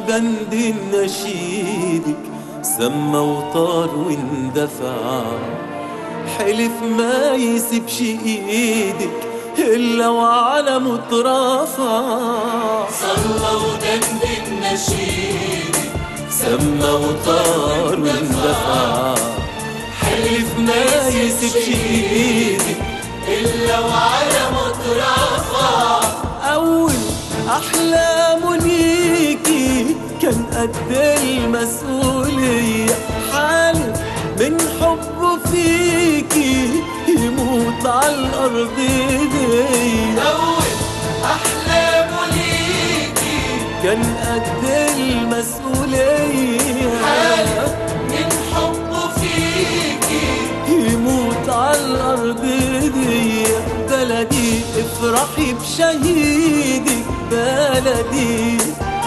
ودندن نشيدك سما وطار واندفع حلف ما يسيبش ايدك الا وعلى مترفع صلى ودندن نشيدك سما وطار واندفع حلف ما يسيبش ايدك إلا وعلى مترفع أول أحلامه ليكي كان قد المسؤولية حالف من حبه فيكي يموت على الأرض دي أول أحلامه ليكي كان قد المسؤولية حالف من حبه فيكي يموت على الأرض دي بلدي افرحي بشهيدك بلدي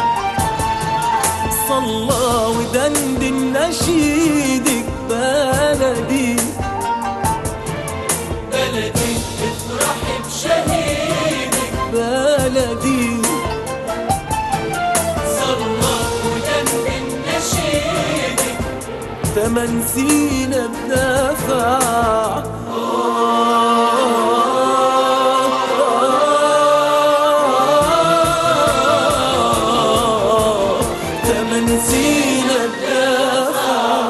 صلى ودندن نشيدك بلدي بلدي افرحي بشهيدك بلدي صلى ودندن نشيدك تمن سينا بدافع تمن سينا بدافع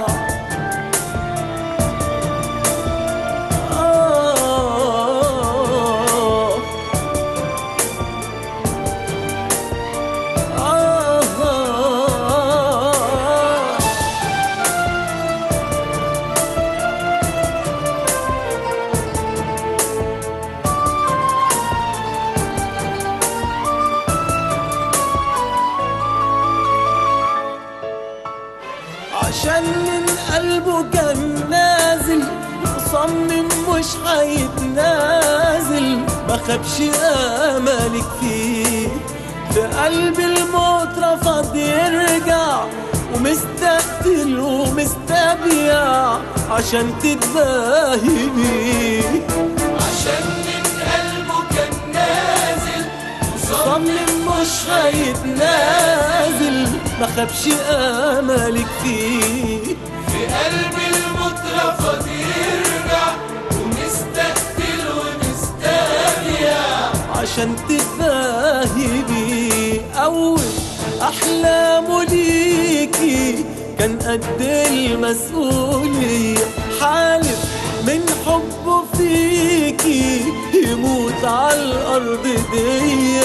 عشان من قلبه كان نازل مصمم مش هيتنازل ما خابش املك فيه في قلب الموت رفض يرجع ومستقتل ومستبيع عشان تتباهي بيه عشان من قلبه كان نازل صمم مش هيتنازل ما خابش املك فيه في قلب المترفض يرجع ومستقتل ومستبيع عشان تتباهي بيه أول أحلامه ليكي كان قد المسؤولية حالف من حبه فيكي يموت على الأرض دي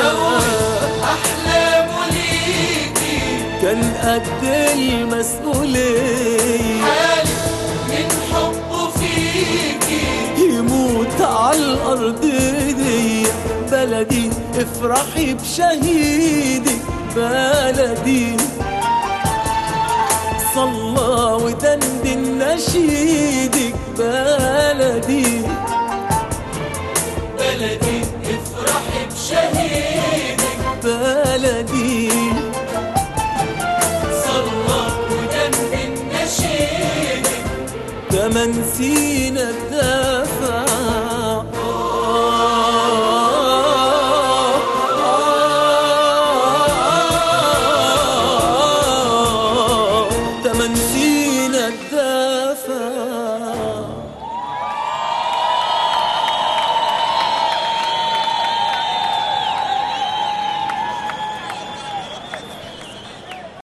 أحلامه ليكي كان قد المسؤولية حالف من حبه فيكي يموت على الأرض دي بلدي افرحي بشهيدك بلدي صلى ودندن نشيدك بلدي بلدي افرحي بشهيدك بلدي صلى ودندن نشيدك كمان سينك